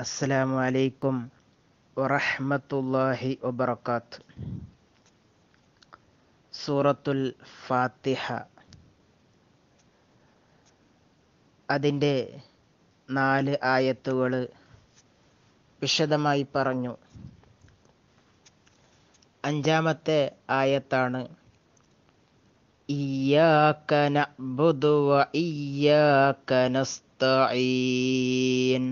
അസ്സലാമു അലൈക്കും വറഹ്മത്തുള്ളാഹി വബറകാത്ത് സൂറത്തുൽ ഫാത്തിഹ അതിൻ്റെ നാല് ആയത്തുകൾ വിശദമായി പറഞ്ഞു അഞ്ചാമത്തെ ആയത്താണ് ഇയ്യാക നഅ്ബുദു വ ഇയ്യാക നസ്തഈൻ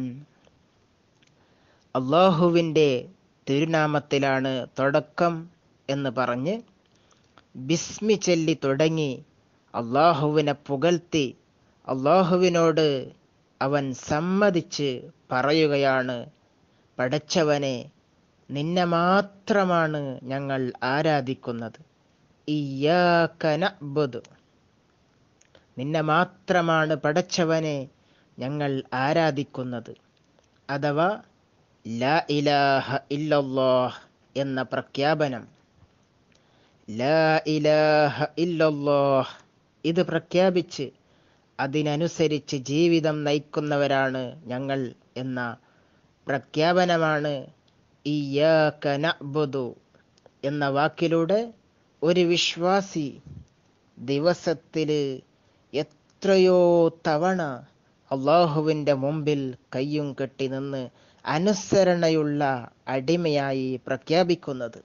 അള്ളാഹുവിൻ്റെ തിരുനാമത്തിലാണ് തുടക്കം എന്ന് പറഞ്ഞ് ബിസ്മി ചൊല്ലി തുടങ്ങി അള്ളാഹുവിനെ പുകഴ്ത്തി അള്ളാഹുവിനോട് അവൻ സമ്മതിച്ച് പറയുകയാണ് പടച്ചവനെ നിന്നെ മാത്രമാണ് ഞങ്ങൾ ആരാധിക്കുന്നത് ഇയ്യാക നഅ്ബുദു നിന്നെ മാത്രമാണ് പടച്ചവനെ ഞങ്ങൾ ആരാധിക്കുന്നത് അഥവാ ലാ ഇലാഹ ഇല്ലല്ലാഹ് എന്ന പ്രഖ്യാപനം ലാ ഇലാഹ ഇല്ലല്ലാഹ് ഇത് പ്രഖ്യാപിച്ച് അതിനനുസരിച്ച് ജീവിതം നയിക്കുന്നവരാണ് ഞങ്ങൾ എന്ന പ്രഖ്യാപനമാണ് ഇയ്യാക നഅ്ബുദു എന്ന വാക്കിലൂടെ ഒരു വിശ്വാസി ദിവസത്തിൽ എത്രയോ തവണ അള്ളാഹുവിൻ്റെ മുമ്പിൽ കയ്യും കെട്ടി നിന്ന് അനുസരണയുള്ള അടിമയായി പ്രഖ്യാപിക്കുന്നത്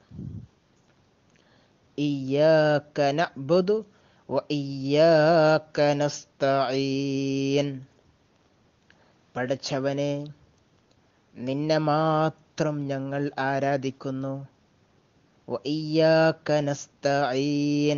ഇയ്യാക നഅ്ബുദു വ ഇയ്യാക നസ്തഈൻ പടച്ചവനെ നിന്നെ മാത്രം ഞങ്ങൾ ആരാധിക്കുന്നു വ ഇയ്യാക നസ്തഈൻ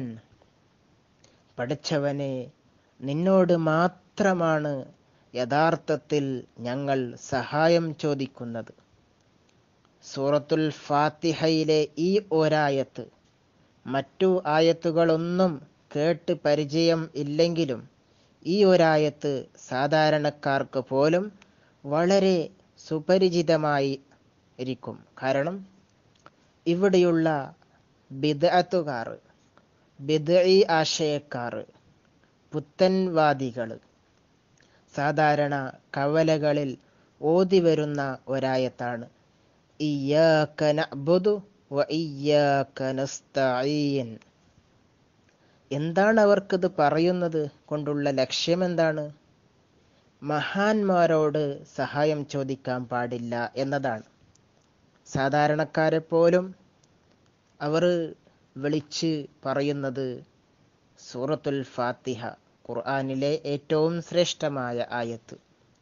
പടച്ചവനെ നിന്നോട് മാത്രമാണ് യഥാർത്ഥത്തിൽ ഞങ്ങൾ സഹായം ചോദിക്കുന്നത് സൂറത്തുൽ ഫാത്തിഹയിലെ ഈ ഒരായത്ത് മറ്റു ആയത്തുകളൊന്നും കേട്ട് പരിചയം ഇല്ലെങ്കിലും ഈ ഒരായത്ത് സാധാരണക്കാർക്ക് പോലും വളരെ സുപരിചിതമായി ഇരിക്കും കാരണം ഇവിടെയുള്ള ബിദഅത്തുകാർ ബിദ്ഈ ആശയക്കാർ പുത്തൻവാദികൾ സാധാരണ കവലകളിൽ ഓതി വരുന്ന ഒരായത്താണ് ഇയ്യാക നഅ്ബുദു വ ഇയ്യാക നസ്തഈൻ എന്താണ് അവർക്കിത് പറയുന്നത് കൊണ്ടുള്ള ലക്ഷ്യം എന്താണ് മഹാന്മാരോട് സഹായം ചോദിക്കാൻ പാടില്ല എന്നതാണ് സാധാരണക്കാരെ പോലും അവർ വിളിച്ച് പറയുന്നത് സൂറത്തുൽ ഫാത്തിഹ ഖുർആനിലെ ഏറ്റവും ശ്രേഷ്ഠമായ ആയത്ത്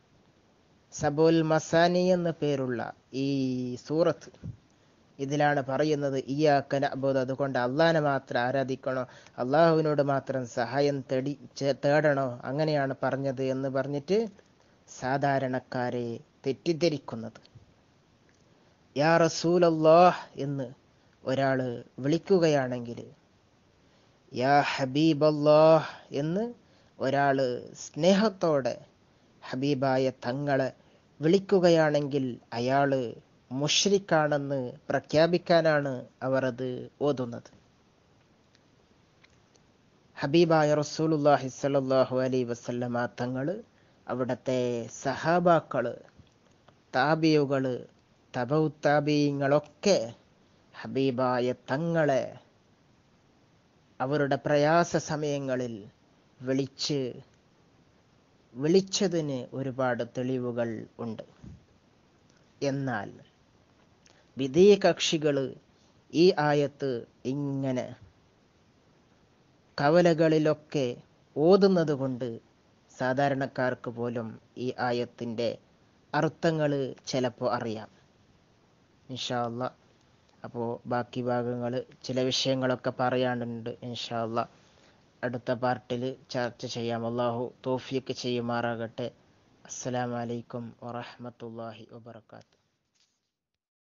സബുൽ മസാനി എന്ന പേരുള്ള ഈ സൂറത്ത് ഇതിലാണ് പറയുന്നത് ഇയാക്ക നഅ്ബുദ് അതുകൊണ്ട് അള്ളാഹിനെ മാത്രം ആരാധിക്കണോ അള്ളാഹുവിനോട് മാത്രം സഹായം തേടി തേടണോ അങ്ങനെയാണ് പറഞ്ഞത് എന്ന് പറഞ്ഞിട്ട് സാധാരണക്കാരെ തെറ്റിദ്ധരിക്കുന്നത് യാ റസൂലല്ലാഹ് എന്ന് ഒരാൾ വിളിക്കുകയാണെങ്കിൽ യാ ഹബീബല്ലാഹ് എന്ന് ഒരാൾ സ്നേഹത്തോടെ ഹബീബായ തങ്ങളെ വിളിക്കുകയാണെങ്കിൽ അയാൾ മുഷ്രിക്കാണെന്ന് പ്രഖ്യാപിക്കാനാണ് അവർ അത് ഓതുന്നത് ഹബീബായ റസൂലുല്ലാഹി സ്വല്ലല്ലാഹു അലൈഹി വസല്ലമ തങ്ങൾ അവിടുത്തെ സഹാബാക്കള് താബിയുകള് തബൗത്താബീങ്ങളൊക്കെ ഹബീബായ തങ്ങളെ അവരുടെ പ്രയാസ സമയങ്ങളിൽ വിളിച്ച് വിളിച്ചതിന് ഒരുപാട് തെളിവുകൾ ഉണ്ട് എന്നാൽ വിധേയ കക്ഷികൾ ഈ ആയത്ത് ഇങ്ങനെ കവലകളിലൊക്കെ ഓതുന്നത് കൊണ്ട് സാധാരണക്കാർക്ക് പോലും ഈ ആയത്തിൻ്റെ അർത്ഥങ്ങൾ ചിലപ്പോൾ അറിയാം ഇൻഷാല്ല അപ്പോൾ ബാക്കി ഭാഗങ്ങൾ ചില വിഷയങ്ങളൊക്കെ പറയാനുണ്ട് ഇൻഷാല്ല അടുത്ത പാർട്ടിൽ ചർച്ച ചെയ്യാം അള്ളാഹു തോഫിയൊക്കെ ചെയ്യുമാറാകട്ടെ അസ്സലാമലൈക്കും വറഹമത്തല്ലാഹി വബർക്കാത്തു